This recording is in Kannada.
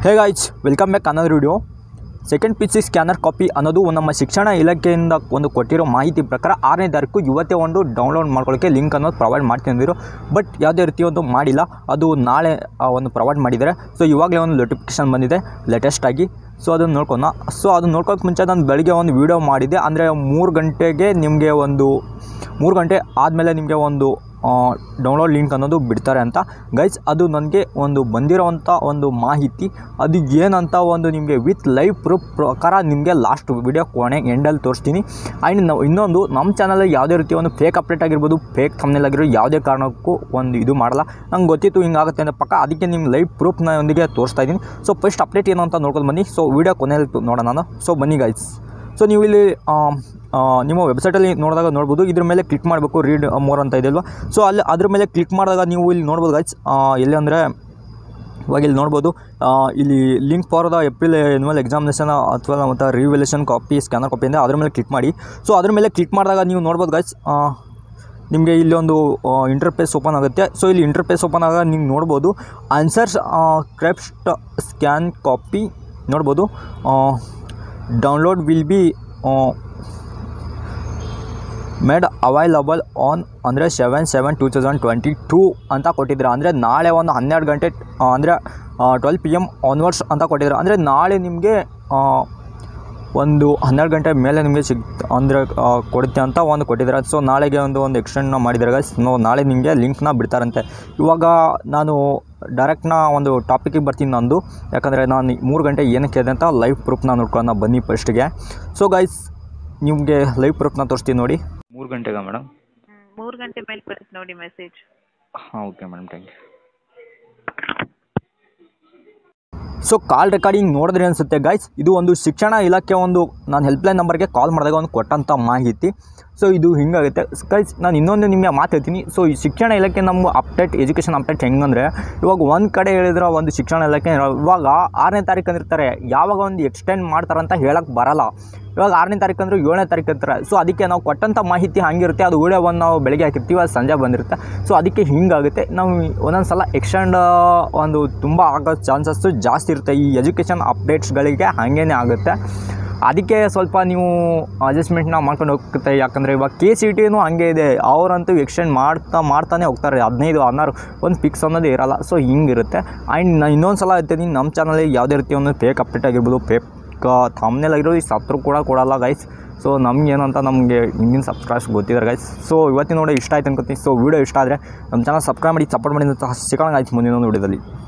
ಹೇ ಗಾಯ್ಸ್ ವೆಲ್ಕಮ್ ಬ್ಯಾಕ್ ಅನ್ನೋದು video second P C scanner copy ಅನ್ನೋದು ನಮ್ಮ ಶಿಕ್ಷಣ ಇಲಾಖೆಯಿಂದ ಒಂದು ಕೊಟ್ಟಿರೋ ಮಾಹಿತಿ ಪ್ರಕಾರ ಆರನೇ ತಾರೀಕು ಇವತ್ತೇ ಒಂದು ಡೌನ್ಲೋಡ್ ಮಾಡ್ಕೊಳ್ಳೋಕ್ಕೆ ಲಿಂಕ್ ಅನ್ನೋದು ಪ್ರೊವೈಡ್ ಮಾಡ್ತೀನಿ ಅಂದಿರು ಬಟ್ ಯಾವುದೇ ರೀತಿ ಒಂದು ಮಾಡಿಲ್ಲ ಅದು ನಾಳೆ ಆ, ಒಂದು ಪ್ರೊವೈಡ್ ಮಾಡಿದ್ದಾರೆ ಸೊ ಇವಾಗಲೇ ಒಂದು ನೋಟಿಫಿಕೇಶನ್ ಬಂದಿದೆ ಲೇಟೆಸ್ಟ್ ಆಗಿ ಸೊ ಅದನ್ನು ನೋಡ್ಕೊಣ ಸೊ ಅದನ್ನ ನೋಡ್ಕೊಳಕ್ಕೆ ಮುಂಚೆ ನಾನು ಬೆಳಗ್ಗೆ ಒಂದು ವೀಡಿಯೋ ಮಾಡಿದ್ದೆ ಅಂದರೆ ಮೂರು ಗಂಟೆಗೆ ನಿಮಗೆ ಒಂದು ಮೂರು ಗಂಟೆ ಆದಮೇಲೆ ನಿಮಗೆ ಒಂದು ಡೌನ್ಲೋಡ್ ಲಿಂಕ್ ಅನ್ನೋದು ಬಿಡ್ತಾರೆ ಅಂತ ಗೈಸ್ ಅದು ನನಗೆ ಒಂದು ಬಂದಿರೋವಂಥ ಒಂದು ಮಾಹಿತಿ ಅದು ಏನಂತ ಒಂದು ನಿಮಗೆ ವಿತ್ ಲೈವ್ ಪ್ರೂಫ್ ಪ್ರಕಾರ ನಿಮಗೆ ಲಾಸ್ಟ್ ವಿಡಿಯೋ ಕೊನೆ ಎಂಡಲ್ಲಿ ತೋರಿಸ್ತೀನಿ ಆ್ಯಂಡ್ ನಾವು ಇನ್ನೊಂದು ನಮ್ಮ ಚಾನಲಲ್ಲಿ ಯಾವುದೇ ರೀತಿ ಒಂದು ಫೇಕ್ ಅಪ್ಡೇಟ್ ಆಗಿರ್ಬೋದು ಫೇಕ್ ಥಮ್ನೆಲ್ ಆಗಿರೋ ಯಾವುದೇ ಕಾರಣಕ್ಕೂ ಒಂದು ಇದು ಮಾಡಲ್ಲ ನಂಗೆ ಗೊತ್ತಿತ್ತು ಹಿಂಗಾಗುತ್ತೆ ಅಂತ ಪಕ್ಕ ಅದಕ್ಕೆ ನಿಮ್ಗೆ ಲೈವ್ ಪ್ರೂಫ್ನ ಒಂದಿಗೆ ತೋರಿಸ್ತಾ ಇದ್ದೀನಿ ಸೊ ಫಸ್ಟ್ ಅಪ್ಡೇಟ್ ಏನು ಅಂತ ನೋಡ್ಕೊಂಡು ಬನ್ನಿ ಸೊ ವಿಡಿಯೋ ಕೊನೆಯಲ್ಲಿ ನೋಡೋಣ ನಾನು ಸೊ ಬನ್ನಿ ಗೈಸ್ ಸೊ ನೀವು ಇಲ್ಲಿ ಆ, ಆ, ನಿಮ್ಮ ವೆಬ್ಸೈಟಲ್ಲಿ ನೋಡಿದಾಗ ನೋಡ್ಬೋದು ಇದ್ರ ಮೇಲೆ ಕ್ಲಿಕ್ ಮಾಡಬೇಕು ರೀಡ್ ಮೋರ್ ಅಂತ ಇದೆ ಅಲ್ವಾ ಸೊ ಅಲ್ಲಿ ಅದ್ರ ಮೇಲೆ ಕ್ಲಿಕ್ ಮಾಡಿದಾಗ ನೀವು ಇಲ್ಲಿ ನೋಡ್ಬೋದು ಗೈಸ್ ಎಲ್ಲಿ ಅಂದರೆ ಇವಾಗ ಇಲ್ಲಿ ನೋಡ್ಬೋದು ಆ, ಇಲ್ಲಿ link for the April annual examination ಅಥವಾ ಮತ್ತು ರಿವ್ಯಾಲ್ಯೂಷನ್ ಕಾಪಿ ಸ್ಕ್ಯಾನರ್ ಕಾಪಿ ಅಂದರೆ ಅದ್ರ ಮೇಲೆ ಕ್ಲಿಕ್ ಮಾಡಿ ಸೊ ಅದ್ರ ಮೇಲೆ ಕ್ಲಿಕ್ ಮಾಡಿದಾಗ ನೀವು ನೋಡ್ಬೋದು ಗೈಸ್ ನಿಮಗೆ ಇಲ್ಲಿ ಒಂದು ಇಂಟರ್ಫೇಸ್ ಓಪನ್ ಆಗುತ್ತೆ ಸೊ ಇಲ್ಲಿ ಇಂಟರ್ಫೇಸ್ ಓಪನ್ ಆಗ ನೀವು ನೋಡ್ಬೋದು ಆನ್ಸರ್ಸ್ ಕ್ರೆಪ್ಸ್ಟ್ ಸ್ಕ್ಯಾನ್ ಕಾಪಿ ನೋಡ್ಬೋದು download will be made available on ಅಂದರೆ seven seven two thousand twenty two ಅಂತ ಕೊಟ್ಟಿದ್ರು ಅಂದರೆ ನಾಳೆ ಒಂದು ಹನ್ನೆರಡು ಗಂಟೆ ಅಂದರೆ ಟ್ವೆಲ್ ಪಿ ಎಮ್ ಆನ್ವರ್ಡ್ಸ್ ಅಂತ ಕೊಟ್ಟಿದ್ರು ಅಂದರೆ ನಾಳೆ ನಿಮಗೆ ಒಂದು ಹನ್ನೆರಡು ಗಂಟೆ ಮೇಲೆ ನಿಮಗೆ ಸಿಗ್ ಅಂದರೆ ಕೊಡುತ್ತೆ ಅಂತ ಒಂದು ಕೊಟ್ಟಿದ್ದಾರೆ ಸೊ ನಾಳೆಗೆ ಒಂದು ಒಂದು ಎಕ್ಸ್ಟೆಂಡ್ನ ಮಾಡಿದ್ದಾರೆ ಗೈಸ್ ನೋ ನಾಳೆ ನಿಮಗೆ ಲಿಂಕ್ನ ಬಿಡ್ತಾರಂತೆ ಇವಾಗ ನಾನು ಡೈರೆಕ್ಟ್ನ ಒಂದು ಟಾಪಿಕಿಗೆ ಬರ್ತೀನಿ ನಂದು ಯಾಕಂದರೆ ನಾನು ಮೂರು ಗಂಟೆ ಏನಕ್ಕೆ ಇದೆ ಅಂತ ಲೈವ್ ಪ್ರೂಫ್ನ ನೋಡ್ಕೊಳ್ಳೋಣ ಬನ್ನಿ ಫಸ್ಟ್ಗೆ ಸೊ ಗೈಸ್ ನಿಮಗೆ ಲೈವ್ ಪ್ರೂಫ್ನ ತೋರಿಸ್ತೀನಿ ನೋಡಿ ಮೂರು ಗಂಟೆಗೆ ಮೇಡಮ್ ಮೂರು ಗಂಟೆ ಮೇಲೆ ಬರುತ್ತೆ ನೋಡಿ ಮೆಸೇಜ್ ಹಾಂ okay madam thank you so call recording ನೋಡಿದ್ರೆ ಅನಿಸುತ್ತೆ ಗೈಸ್ ಇದು ಒಂದು ಶಿಕ್ಷಣ ಇಲಾಖೆ ಒಂದು ನಾನು ಹೆಲ್ಪ್ಲೈನ್ ನಂಬರ್ಗೆ ಕಾಲ್ ಮಾಡಿದಾಗ ಒಂದು ಕೊಟ್ಟಂಥ ಮಾಹಿತಿ ಸೊ ಇದು ಹಿಂಗಾಗುತ್ತೆ ಗೈಸ್ ನಾನು ಇನ್ನೊಂದು ನಿಮಗೆ ಮಾತು ಹೇಳ್ತೀನಿ ಸೊ ಈ ಶಿಕ್ಷಣ ಇಲಾಖೆ ನಮ್ಮ ಅಪ್ಡೇಟ್ ಎಜುಕೇಷನ್ ಅಪ್ಡೇಟ್ ಹೆಂಗಂದರೆ ಇವಾಗ ಒಂದು ಕಡೆ ಹೇಳಿದ್ರೆ ಒಂದು ಶಿಕ್ಷಣ ಇಲಾಖೆ ಇವಾಗ ಆರನೇ ತಾರೀಕು ಅಂದಿರ್ತಾರೆ ಯಾವಾಗ ಒಂದು ಎಕ್ಸ್ಟೆಂಡ್ ಮಾಡ್ತಾರಂತ ಹೇಳಕ್ಕೆ ಬರಲ್ಲ ಇವಾಗ ಆರನೇ ತಾರೀಕು ಅಂದ್ರೆ ಏಳನೇ ತಾರೀಕು ಅಂತಾರೆ ಸೊ ಅದಕ್ಕೆ ನಾವು ಕೊಟ್ಟಂಥ ಮಾಹಿತಿ ಹಂಗಿರುತ್ತೆ ಅದು ವಿಡಿಯೋವನ್ನು ನಾವು ಬೆಳಗ್ಗೆ ಹಾಕಿರ್ತೀವಿ ಅದು ಸಂಜೆ ಬಂದಿರುತ್ತೆ ಸೊ ಅದಕ್ಕೆ ಹಿಂಗಾಗುತ್ತೆ ನಾವು ಒಂದೊಂದು ಸಲ ಎಕ್ಸ್ಟೆಂಡ್ ಒಂದು ತುಂಬ ಆಗೋ ಚಾನ್ಸಸ್ಸು ಜಾಸ್ತಿ ಇರುತ್ತೆ ಈ ಎಜುಕೇಷನ್ ಅಪ್ಡೇಟ್ಸ್ಗಳಿಗೆ ಹಾಗೇನೆ ಆಗುತ್ತೆ ಅದಕ್ಕೆ ಸ್ವಲ್ಪ ನೀವು ಅಡ್ಜಸ್ಟ್ಮೆಂಟ್ನ ಮಾಡ್ಕೊಂಡು ಹೋಗ್ತಾರೆ ಯಾಕಂದರೆ ಇವಾಗ ಕೆ ಸಿ ಟಿನೂ ಹಂಗೆ ಇದೆ ಅವರಂತೂ ಎಕ್ಸ್ಟೆಂಡ್ ಮಾಡ್ತಾ ಮಾಡ್ತಾನೆ ಹೋಗ್ತಾರೆ ಹದಿನೈದು ಹದಿನಾರು ಒಂದು ಫಿಕ್ಸ್ ಅನ್ನೋದು ಇರಲ್ಲ ಸೊ ಹಿಂಗಿರುತ್ತೆ ಆ್ಯಂಡ್ ನಾನು ಇನ್ನೊಂದು ಸಲ ಹೇಳ್ತೀನಿ ನಮ್ಮ ಚಾನಲಲ್ಲಿ ಯಾವುದೇ ರೀತಿ ಒಂದು ಫೇಕ್ ಅಪ್ಡೇಟ್ ಆಗಿರ್ಬೋದು ಫೇಕ್ ಥಮ್ನೆಲ್ ಆಗಿರೋ ಈ ಸತ್ರು ಕೂಡ ಕೊಡಲ್ಲ ಗೈಸ್ ಸೊ ನಮ್ಗೇನು ಅಂತ ನಮಗೆ ಹಿಂದಿನ ಸಬ್ಸ್ಕ್ರೈಬ್ಸ್ ಗೊತ್ತಿದ್ದಾರೆ ಗೈಸ್ ಸೊ ಇವತ್ತಿನ ನೋಡಿ ಇಷ್ಟ ಆಯ್ತು ಅನ್ಕೋತೀನಿ ಸೊ ವೀಡಿಯೋ ಇಷ್ಟ ಆದರೆ ನಮ್ಮ ಚಾನಲ್ ಸಬ್ಸ್ಕ್ರೈಬ್ ಮಾಡಿ ಸಪೋರ್ಟ್ ಮಾಡಿ ಅಂತ ಸಿಗೋಣ ಆಯ್ತು ಮುಂದಿನ ಒಂದು ವಿಡಿಯೋದಲ್ಲಿ